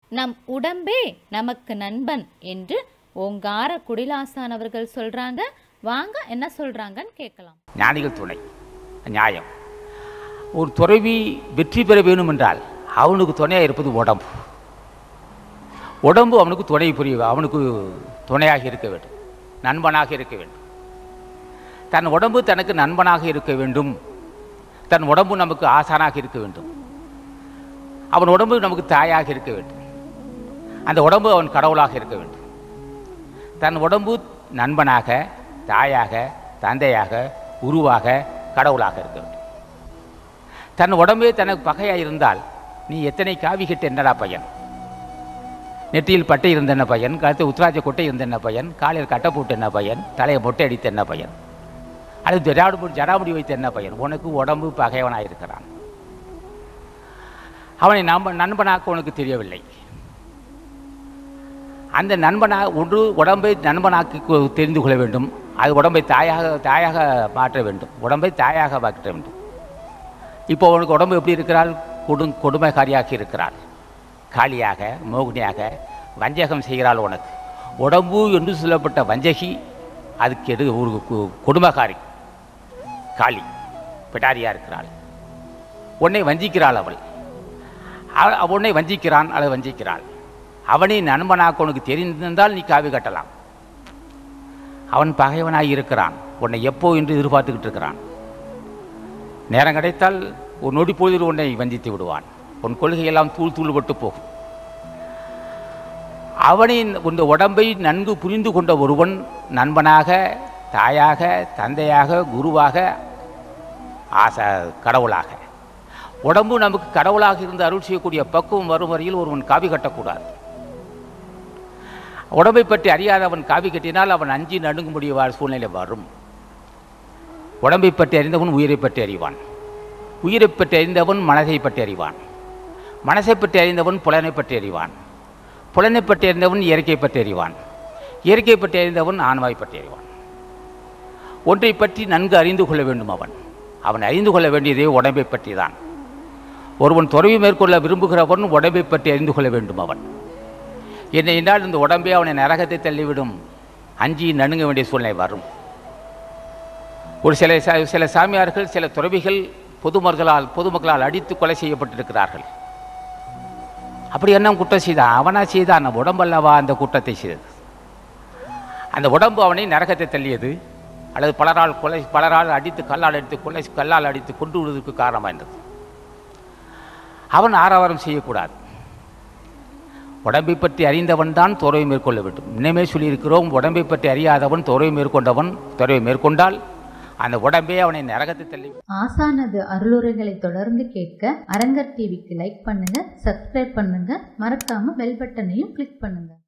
நம் உடம்பே நமக்கு நண்பன் என்று ஓங்கார குடிலாசான் அவர்கள் சொல்றாங்க வாங்க என்ன சொல்றாங்கன்னு கேட்கலாம் ஞானிகள் துணை நியாயம் ஒரு துறவி வெற்றி பெற வேணும் என்றால் அவனுக்கு துணையாக இருப்பது உடம்பு உடம்பு அவனுக்கு துணை புரிய அவனுக்கு துணையாக இருக்க வேண்டும் நண்பனாக இருக்க வேண்டும் தன் உடம்பு தனக்கு நண்பனாக இருக்க வேண்டும் தன் உடம்பு நமக்கு ஆசானாக இருக்க வேண்டும் அவன் உடம்பு நமக்கு தாயாக இருக்க வேண்டும் அந்த உடம்பு அவன் கடவுளாக இருக்க வேண்டும் தன் உடம்பு நண்பனாக தாயாக தந்தையாக உருவாக கடவுளாக இருக்க வேண்டும் தன் உடம்பே தனக்கு பகையாக இருந்தால் நீ எத்தனை காவி கட்டு என்னடா பையன் நெற்றியில் பட்டை இருந்த என்ன பையன் கழுத்து உத்ராஜ கொட்டை இருந்த என்ன பையன் காலையில் கட்டை போட்டு என்ன பையன் தலையை மொட்டை அடித்த என்ன பையன் அது ஜடாடு போட்டு ஜடாமுடி வைத்த என்ன பையன் உனக்கு உடம்பு பகைவனாக இருக்கிறான் அவனை நம்ப நண்பனாக்க உனக்கு தெரியவில்லை அந்த நண்பனா ஒன்று உடம்பை நண்பனாக்கி கொ- தெரிந்து கொள்ள வேண்டும் அது உடம்பை தாயாக தாயாக மாற்ற வேண்டும் உடம்பை தாயாக மாற்ற வேண்டும் இப்போ உனக்கு உடம்பு எப்படி இருக்கிறாள் கொடு கொடுமைக்காரியாக இருக்கிறாள் காளியாக மோகினியாக வஞ்சகம் செய்கிறாள் உனக்கு உடம்பு என்று சொல்லப்பட்ட வஞ்சகி அதுக்கு எடு ஒரு கு- கொடுமைக்காரி காளி பிடாரியாக இருக்கிறாள் உன்னை வஞ்சிக்கிறாள் அவள் அவ- உன்னை வஞ்சிக்கிறான் அல்லது வஞ்சிக்கிறாள் அவனை நண்பனாக்க உனக்கு தெரிந்திருந்தால் நீ காவி கட்டலாம் அவன் பகைவனாக இருக்கிறான் உன்னை எப்போ என்று எதிர்பார்த்துக்கிட்டு இருக்கிறான் நேரம் கிடைத்தால் ஒரு நொடி பொழுதில் உன்னை வஞ்சித்து விடுவான் உன் கொள்கையெல்லாம் தூள் தூள்பட்டு போகும் அவனின் இந்த உடம்பை நன்கு புரிந்து கொண்ட ஒருவன் நண்பனாக தாயாக தந்தையாக குருவாக ஆச கடவுளாக உடம்பு நமக்கு கடவுளாக இருந்து அருள் செய்யக்கூடிய பக்குவம் வரும் வரையில் ஒருவன் காவி கட்டக்கூடாது உடம்பை பற்றி அறியாதவன் காவி கட்டினால் அவன் அஞ்சி நடுங்கும்படிய சூழ்நிலை வரும் உடம்பை பற்றி அறிந்தவன் உயிரை பற்றி அறிவான் உயிரை பற்றி அறிந்தவன் மனதை பற்றி அறிவான் மனசை பற்றி அறிந்தவன் புலனை பற்றி அறிவான் புலனை பற்றி அறிந்தவன் இயற்கை பற்றி அறிவான் இயற்கை பற்றி அறிந்தவன் ஆன்மாவை பற்றி அறிவான் ஒன்றை பற்றி நன்கு அறிந்து கொள்ள வேண்டும் அவன் அவன் அறிந்து கொள்ள வேண்டியதே உடம்பை பற்றி தான் ஒருவன் துறவி மேற்கொள்ள விரும்புகிறவன் உடம்பை பற்றி அறிந்து கொள்ள வேண்டும் அவன் என்ன என்றால் இந்த உடம்பே அவனை நரகத்தை தள்ளிவிடும் அஞ்சி நடுங்க வேண்டிய சூழ்நிலை வரும் ஒரு சில சா- சில சாமியார்கள் சில துறவிகள் பொதுமக்களால் பொதுமக்களால் அடித்து கொலை செய்யப்பட்டிருக்கிறார்கள் அப்படி என்ன குற்றம் செய்தான் அவனா செய்தான் அந்த உடம்பல்லவா அந்த குற்றத்தை செய்தது அந்த உடம்பு அவனை நரகத்தை தள்ளியது அல்லது பலரால் கொலை பலரால் அடித்து கல்லால் அடித்து கொலை கல்லால் அடித்து கொண்டு விடுவதற்கு காரணமாக இருந்தது அவன் ஆரவாரம் செய்யக்கூடாது உடம்பை பற்றி அறிந்தவன் தான் துறவை மேற்கொள்ள வேண்டும் இன்னமே சொல்லியிருக்கிறோம் உடம்பை பற்றி அறியாதவன் துறவை மேற்கொண்டவன் துறவை மேற்கொண்டால் அந்த உடம்பே அவனை நரகத்தை தள்ளி ஆசானது அருளுரைகளை தொடர்ந்து கேட்க அரங்கர் டிவிக்கு லைக் பண்ணுங்க சப்ஸ்கிரைப் பண்ணுங்க மறக்காம பெல் பட்டனையும் கிளிக் பண்ணுங்க